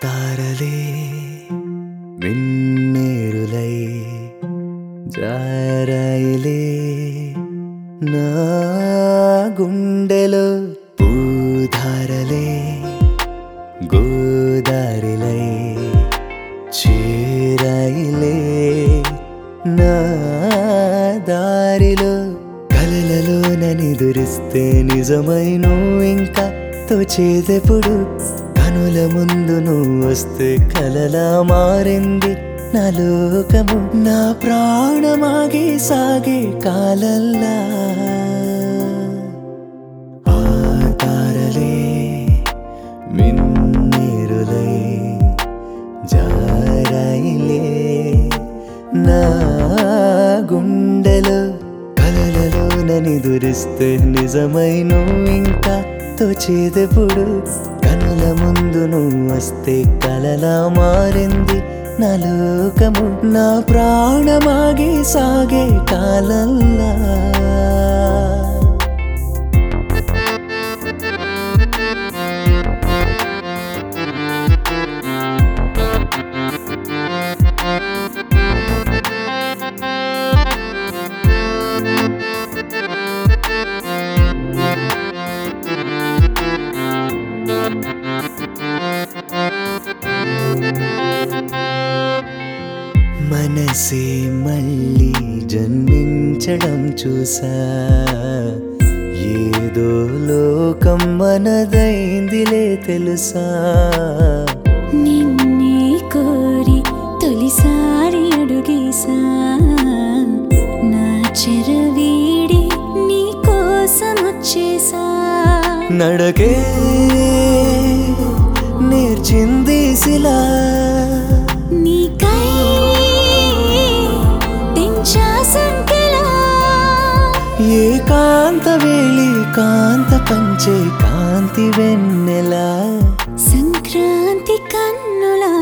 తారలే మిన్నేరులై జారాయిలే నా గుండెలో పూధారలే గోదారిలై చేరాయిలే నా దారిలో కలలలో ననిదురిస్తే నిజమై నువ్వు ఇంకా తోచేదెప్పుడు కనుల ముందు నువ్వు వస్తే కలలా మారింది నా లోకము నా ప్రాణమాగే సాగే కాలల్లా ఆ తారలే మిన్నీరులై జారాయిలే నా గుండెలో కలలలో ననిదురిస్తే నిజమై నువ్వు ఇంకా తోచేదెప్పుడు కనుల ముందు నువ్వు వస్తే కలలా మారింది నా లోకము నా ప్రాణమాగే సాగే కాలల్లా మనసే మళ్ళీ జన్మించడం చూసా ఏదో లోకం మనదైందిలే తెలుసా నిన్నే కోరి తొలిసారి అడుగేసా నా చెరవీడి నీ కోసం వచ్చేసా నడకే నేర్చింది శిలా నీకై తెంచా సంకెలా ఏకాంత వేళి కాంత పంచే కాంతి వెన్నెలా సంక్రాంతి కన్నులా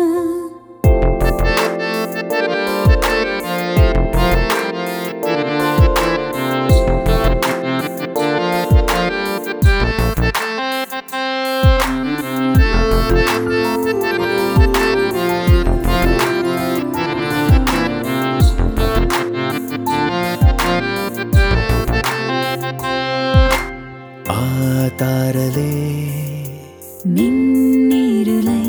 ఆ తారలే మిన్నీరులై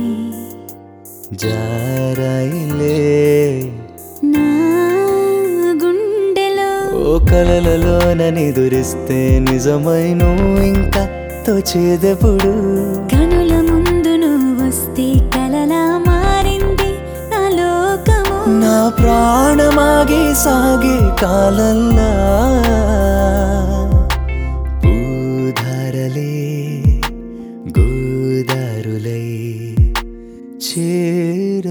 జారాయిలే నా గుండెలో ఓ కలలలోనని దురిస్తే నిజమై నువ్వు ఇంకా తోచేదెప్పుడు కనుల ముందు నువ్వు వస్తే కలలా మారింది నా లోకము నా ప్రాణమాగే సాగే కాలల్లా పూధారలే గోదారులై చేర